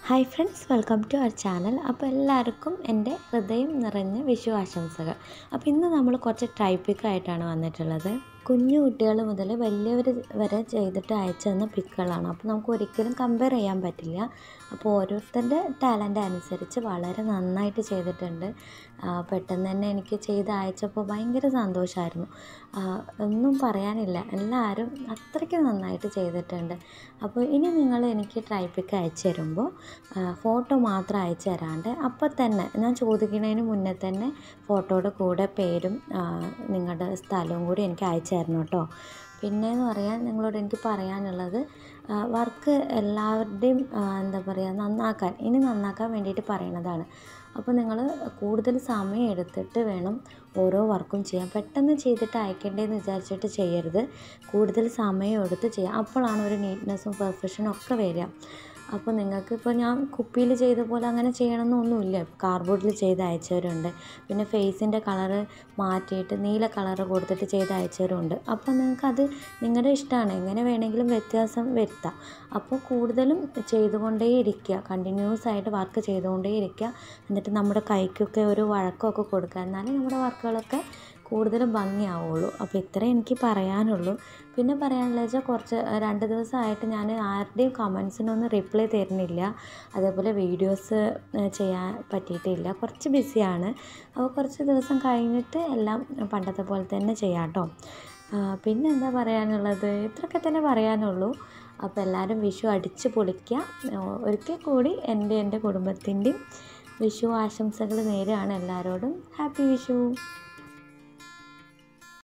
hi friends welcome to our channel അപ്പോൾ എല്ലാവർക്കും എൻ്റെ ഹൃദയം നിറഞ്ഞ വിഷു ആശംസകൾ അപ്പോൾ ഇന്ന് നമ്മൾ കുറച്ച് ടൈപ്പിക്കായിട്ടാണ് വന്നിട്ടുള്ളത് കുഞ്ഞു കുട്ടികൾ മുതൽ വലിയവർ വരെ ചെയ്തിട്ട് അയച്ചു തന്ന പിക്കുകളാണ് അപ്പോൾ നമുക്ക് ഒരിക്കലും കമ്പയർ ചെയ്യാൻ പറ്റില്ല അപ്പോൾ ഓരോരുത്തരുടെ ടാലൻ്റ് അനുസരിച്ച് വളരെ നന്നായിട്ട് ചെയ്തിട്ടുണ്ട് ആ, പെട്ടെന്ന് തന്നെ എനിക്ക് ചെയ്ത് അയച്ചപ്പോൾ ഭയങ്കര സന്തോഷമായിരുന്നു ആ, ഒന്നും പറയാനില്ല എല്ലാവരും അത്രയ്ക്ക് നന്നായിട്ട് ചെയ്തിട്ടുണ്ട് അപ്പോൾ ഇനി നിങ്ങൾ എനിക്ക് ട്രൈപ്പിക്ക് അയച്ചു തരുമ്പോൾ ഫോട്ടോ മാത്രം അയച്ചു തരാണ്ട് അപ്പം തന്നെ ഞാൻ ചോദിക്കുന്നതിന് മുന്നേ തന്നെ ഫോട്ടോയുടെ കൂടെ പേരും ആ, നിങ്ങളുടെ സ്ഥലവും കൂടി എനിക്ക് അയച്ചു തരണം കേട്ടോ പിന്നെയെന്ന് പറയാൻ നിങ്ങളോട് എനിക്ക് പറയാനുള്ളത് വർക്ക് എല്ലാവരുടെയും ആ, എന്താ പറയുക നന്നാക്കാൻ ഇനി നന്നാക്കാൻ വേണ്ടിയിട്ട് പറയണതാണ് അപ്പോൾ നിങ്ങൾ കൂടുതൽ സമയം എടുത്തിട്ട് വേണം ഓരോ വർക്കും ചെയ്യാൻ പെട്ടെന്ന് ചെയ്തിട്ട് അയക്കേണ്ടതെന്ന് വിചാരിച്ചിട്ട് ചെയ്യരുത് കൂടുതൽ സമയം എടുത്ത് ചെയ്യാം അപ്പോഴാണ് ഒരു നീറ്റ്നെസ്സും പെർഫെക്ഷനും ഒക്കെ വരിക അപ്പോൾ നിങ്ങൾക്ക് ഇപ്പോൾ ഞാൻ കുപ്പിയിൽ ചെയ്ത പോലെ അങ്ങനെ ചെയ്യണമെന്നൊന്നുമില്ല കാർഡ്ബോർഡിൽ ചെയ്ത് അയച്ചവരുണ്ട് പിന്നെ ഫേസിൻ്റെ കളറ് മാറ്റിയിട്ട് നീല കളറ് കൊടുത്തിട്ട് ചെയ്ത് അയച്ചവരുണ്ട് അപ്പോൾ നിങ്ങൾക്കത് നിങ്ങളുടെ ഇഷ്ടമാണ് എങ്ങനെ വേണമെങ്കിലും വ്യത്യാസം വരുത്താം അപ്പോൾ കൂടുതലും ചെയ്തുകൊണ്ടേ ഇരിക്കുക കണ്ടിന്യൂസ് ആയിട്ട് വർക്ക് ചെയ്തുകൊണ്ടേ ഇരിക്കുക എന്നിട്ട് നമ്മുടെ കൈക്കൊക്കെ ഒരു വഴക്കമൊക്കെ കൊടുക്കുക എന്നാലേ നമ്മുടെ വർക്കുകളൊക്കെ കൂടുതൽ ഭംഗിയാവുള്ളൂ അപ്പോൾ ഇത്രേ എനിക്ക് പറയാനുള്ളൂ പിന്നെ പറയാനുള്ളത് വെച്ചാൽ കുറച്ച് രണ്ട് ദിവസമായിട്ട് ഞാൻ ആരുടെയും കമൻസിനൊന്നും റിപ്ലൈ തരുന്നില്ല അതേപോലെ വീഡിയോസ് ചെയ്യാൻ പറ്റിയിട്ടില്ല കുറച്ച് ബിസിയാണ് അപ്പോൾ കുറച്ച് ദിവസം കഴിഞ്ഞിട്ട് എല്ലാം പണ്ടത്തെ പോലെ തന്നെ ചെയ്യാം കേട്ടോ പിന്നെ എന്താ പറയാനുള്ളത് ഇത്രയൊക്കെ തന്നെ പറയാനുള്ളൂ അപ്പോൾ എല്ലാവരും വിഷു അടിച്ച് പൊളിക്കുക ഒരിക്കൽ കൂടി എൻ്റെ എൻ്റെ കുടുംബത്തിൻ്റെയും വിഷു ആശംസകൾ നേരെയാണ് എല്ലാവരോടും ഹാപ്പി വിഷു